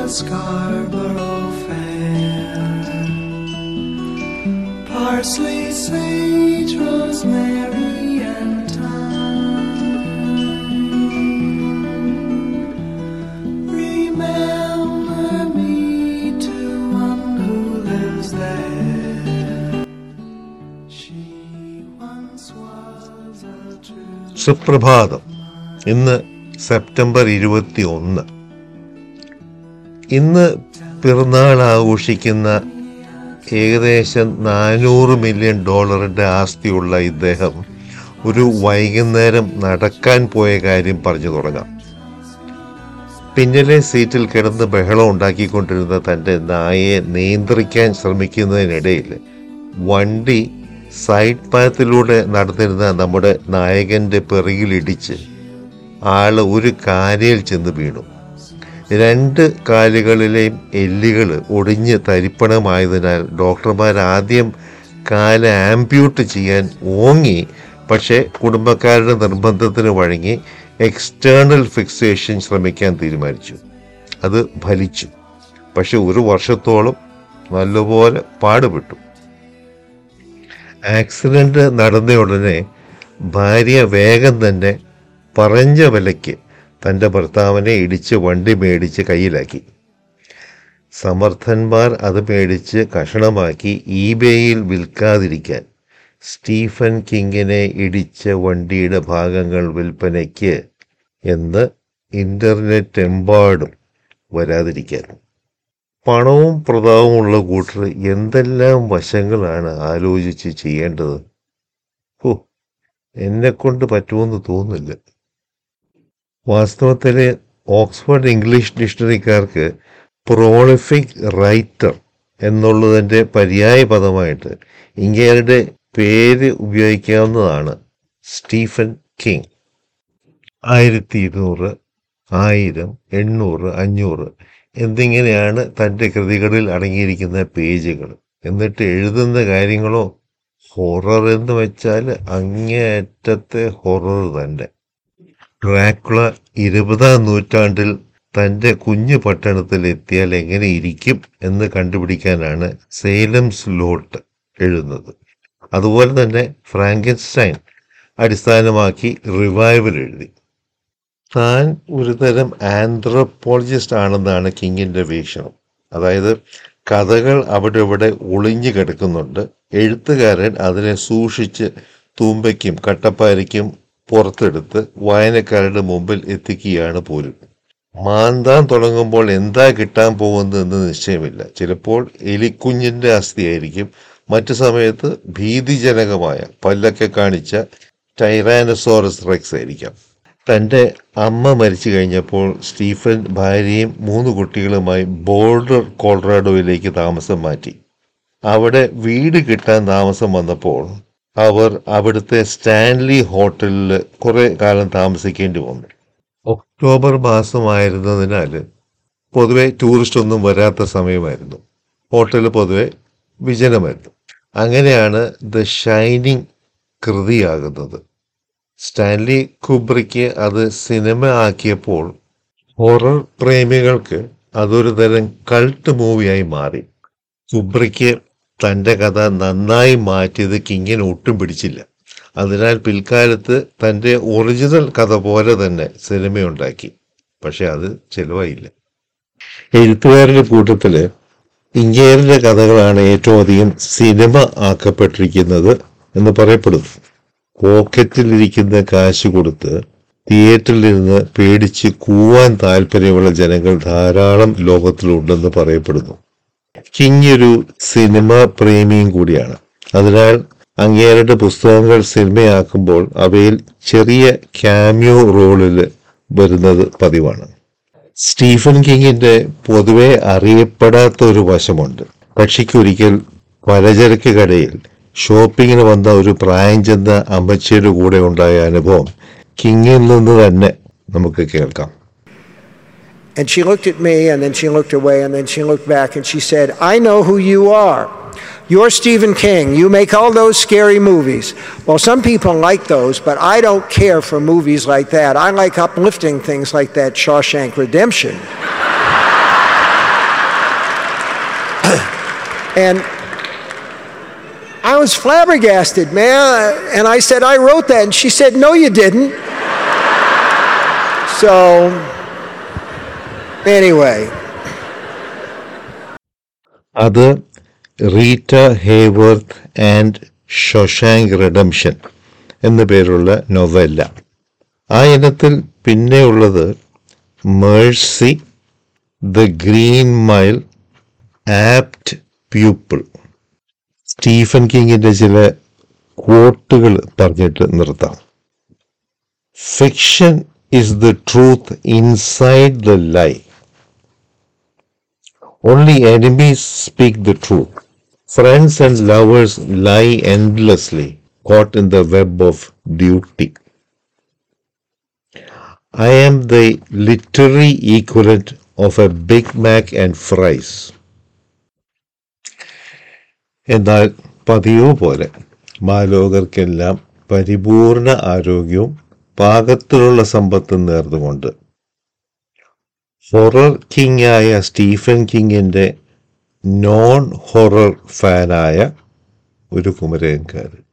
Scarborough Fair. Parsley, sage, rosemary, and thyme. Remember me to one who lives there. She once was a true. സുപ്രഭാതം ഇന്ന് September ഇരുപത്തി ഒന്ന് ഇന്ന് പിറന്നാൾ ആഘോഷിക്കുന്ന ഏകദേശം നാനൂറ് മില്യൺ ഡോളറിൻ്റെ ആസ്തിയുള്ള ഇദ്ദേഹം ഒരു വൈകുന്നേരം നടക്കാൻ പോയ കാര്യം പറഞ്ഞു തുടങ്ങാം പിന്നിലെ സീറ്റിൽ കിടന്ന് ബഹളം ഉണ്ടാക്കിക്കൊണ്ടിരുന്ന തൻ്റെ നായയെ നിയന്ത്രിക്കാൻ ശ്രമിക്കുന്നതിനിടയിൽ വണ്ടി സൈഡ് പാത്തിലൂടെ നടന്നിരുന്ന നമ്മുടെ നായകൻ്റെ പിറകിലിടിച്ച് ആള് ഒരു കാലയിൽ ചെന്ന് വീണു രണ്ട് കാലുകളിലെയും എല്ലുകൾ ഒടിഞ്ഞ് തരിപ്പണമായതിനാൽ ഡോക്ടർമാർ ആദ്യം കാല് ആംപ്യൂട്ട് ചെയ്യാൻ ഓങ്ങി പക്ഷേ കുടുംബക്കാരുടെ നിർബന്ധത്തിന് വഴങ്ങി എക്സ്റ്റേണൽ ഫിക്സേഷൻ ശ്രമിക്കാൻ തീരുമാനിച്ചു അത് ഫലിച്ചു പക്ഷെ ഒരു വർഷത്തോളം നല്ലപോലെ പാടുപെട്ടു ആക്സിഡന്റ് നടന്ന ഉടനെ ഭാര്യ വേഗം തന്നെ പറഞ്ഞ വിലയ്ക്ക് തൻ്റെ ഭർത്താവിനെ ഇടിച്ച് വണ്ടി മേടിച്ച് കയ്യിലാക്കി സമർത്ഥന്മാർ അത് മേടിച്ച് കഷണമാക്കി ഈബേയിൽ വിൽക്കാതിരിക്കാൻ സ്റ്റീഫൻ കിങ്ങിനെ ഇടിച്ച വണ്ടിയുടെ ഭാഗങ്ങൾ വിൽപ്പനയ്ക്ക് എന്ന് ഇൻ്റർനെറ്റ് എമ്പാടും വരാതിരിക്കാൻ പണവും പ്രതാപമുള്ള കൂട്ടർ എന്തെല്ലാം വശങ്ങളാണ് ആലോചിച്ച് ചെയ്യേണ്ടത് ഓ എന്നെ കൊണ്ട് പറ്റുമെന്ന് തോന്നുന്നില്ല വാസ്തവത്തിൽ ഓക്സ്ഫോർഡ് ഇംഗ്ലീഷ് ഡിക്ഷണറിക്കാർക്ക് പ്രോളിഫിക് റൈറ്റർ എന്നുള്ളതിൻ്റെ പര്യായ പദമായിട്ട് ഇങ്ങേരുടെ പേര് ഉപയോഗിക്കാവുന്നതാണ് സ്റ്റീഫൻ കിങ് ആയിരത്തി ഇരുന്നൂറ് ആയിരം എണ്ണൂറ് അഞ്ഞൂറ് എന്നിങ്ങനെയാണ് തൻ്റെ കൃതികളിൽ അടങ്ങിയിരിക്കുന്ന പേജുകൾ എന്നിട്ട് എഴുതുന്ന കാര്യങ്ങളോ ഹൊറർ എന്ന് വെച്ചാൽ അങ്ങേയറ്റത്തെ ഹൊറർ തന്നെ ഡ്രാക്കുള ഇരുപതാം നൂറ്റാണ്ടിൽ തൻ്റെ കുഞ്ഞു പട്ടണത്തിൽ എത്തിയാൽ എങ്ങനെ ഇരിക്കും എന്ന് കണ്ടുപിടിക്കാനാണ് സേലംസ് ലോട്ട് എഴുതുന്നത് അതുപോലെ തന്നെ ഫ്രാങ്കൻസ്റ്റൈൻ അടിസ്ഥാനമാക്കി റിവൈവൽ എഴുതി താൻ ഒരുതരം ആന്ത്രപ്പോളജിസ്റ്റ് ആണെന്നാണ് കിങ്ങിൻ്റെ വീക്ഷണം അതായത് കഥകൾ അവിടെ ഇവിടെ ഒളിഞ്ഞു കിടക്കുന്നുണ്ട് എഴുത്തുകാരൻ അതിനെ സൂക്ഷിച്ച് തൂമ്പയ്ക്കും കട്ടപ്പാരയ്ക്കും പുറത്തെടുത്ത് വായനക്കാരുടെ മുമ്പിൽ എത്തിക്കുകയാണ് പോലും മാന്താൻ തുടങ്ങുമ്പോൾ എന്താ കിട്ടാൻ പോകുന്നതെന്ന് നിശ്ചയമില്ല ചിലപ്പോൾ എലിക്കുഞ്ഞിൻ്റെ അസ്ഥിയായിരിക്കും മറ്റു സമയത്ത് ഭീതിജനകമായ പല്ലൊക്കെ കാണിച്ച ടൈറാനസോറസ് റെക്സ് ആയിരിക്കാം തൻ്റെ അമ്മ മരിച്ചു കഴിഞ്ഞപ്പോൾ സ്റ്റീഫൻ ഭാര്യയും മൂന്ന് കുട്ടികളുമായി ബോർഡർ കോളറാഡോയിലേക്ക് താമസം മാറ്റി അവിടെ വീട് കിട്ടാൻ താമസം വന്നപ്പോൾ അവർ അവിടുത്തെ സ്റ്റാൻലി ഹോട്ടലിൽ കുറെ കാലം താമസിക്കേണ്ടി വന്നു ഒക്ടോബർ മാസമായിരുന്നതിനാൽ പൊതുവെ ടൂറിസ്റ്റ് ഒന്നും വരാത്ത സമയമായിരുന്നു ഹോട്ടൽ പൊതുവെ വിജനമായിരുന്നു അങ്ങനെയാണ് ദ ഷൈനിങ് കൃതിയാകുന്നത് സ്റ്റാൻലി കുബ്രിക്ക് അത് സിനിമ ആക്കിയപ്പോൾ ഹൊറർ പ്രേമികൾക്ക് അതൊരു തരം കൾട്ട് മൂവിയായി മാറി കുബ്രിക്ക് തൻ്റെ കഥ നന്നായി മാറ്റിയത് കിങ്ങിന് ഒട്ടും പിടിച്ചില്ല അതിനാൽ പിൽക്കാലത്ത് തൻ്റെ ഒറിജിനൽ കഥ പോലെ തന്നെ സിനിമയുണ്ടാക്കി പക്ഷെ അത് ചെലവായില്ല എഴുത്തുകാരുടെ കൂട്ടത്തില് ഇങ്ങേറിന്റെ കഥകളാണ് ഏറ്റവും അധികം സിനിമ ആക്കപ്പെട്ടിരിക്കുന്നത് എന്ന് പറയപ്പെടുന്നു പോക്കറ്റിലിരിക്കുന്ന കാശ് കൊടുത്ത് തിയേറ്ററിലിരുന്ന് പേടിച്ച് കൂവാൻ താല്പര്യമുള്ള ജനങ്ങൾ ധാരാളം ലോകത്തിലുണ്ടെന്ന് പറയപ്പെടുന്നു കിങ് ഒരു സിനിമ പ്രേമിയും കൂടിയാണ് അതിനാൽ അങ്ങേരുടെ പുസ്തകങ്ങൾ സിനിമയാക്കുമ്പോൾ അവയിൽ ചെറിയ ക്യാമിയോ റോളിൽ വരുന്നത് പതിവാണ് സ്റ്റീഫൻ കിങ്ങിന്റെ പൊതുവെ അറിയപ്പെടാത്ത ഒരു വശമുണ്ട് കക്ഷിക്കൊരിക്കൽ പലചരക്ക് കടയിൽ ഷോപ്പിങ്ങിന് വന്ന ഒരു പ്രായം ചെന്ന അമ്മച്ചിയുടെ കൂടെ ഉണ്ടായ അനുഭവം കിങ്ങിൽ നിന്ന് തന്നെ നമുക്ക് കേൾക്കാം And she looked at me, and then she looked away, and then she looked back, and she said, I know who you are. You're Stephen King. You make all those scary movies. Well, some people like those, but I don't care for movies like that. I like uplifting things like that Shawshank Redemption. And I was flabbergasted, man. And I said, I wrote that. And she said, No, you didn't. So, anyway, അത് Rita Hayworth and Shawshank Redemption എന്നു പേരുള്ള novella ആ ഇനത്തിൽ പിന്നെയുള്ളത് Mercy the Green Mile Apt Pupil Stephen കിങ്ങിന്റെ ചില കോട്ടുകൾ പറഞ്ഞിട്ട് നിർത്താം fiction is the truth inside the lie Only enemies speak the truth. Friends and lovers lie endlessly, caught in the web of duty. I am the literary equivalent of a Big Mac and fries. എന്നാൽ പതിവ് പോലെ മാലോകർക്കെല്ലാം പരിപൂർണ ആരോഗ്യവും പാകത്തിലുള്ള സമ്പത്തും നേർന്നുകൊണ്ട് horror king ആയ Stephen കിങ്ങിന്റെ നോൺ ഹൊറർ ഫാനായ ഒരു കുമരകൻകാരൻ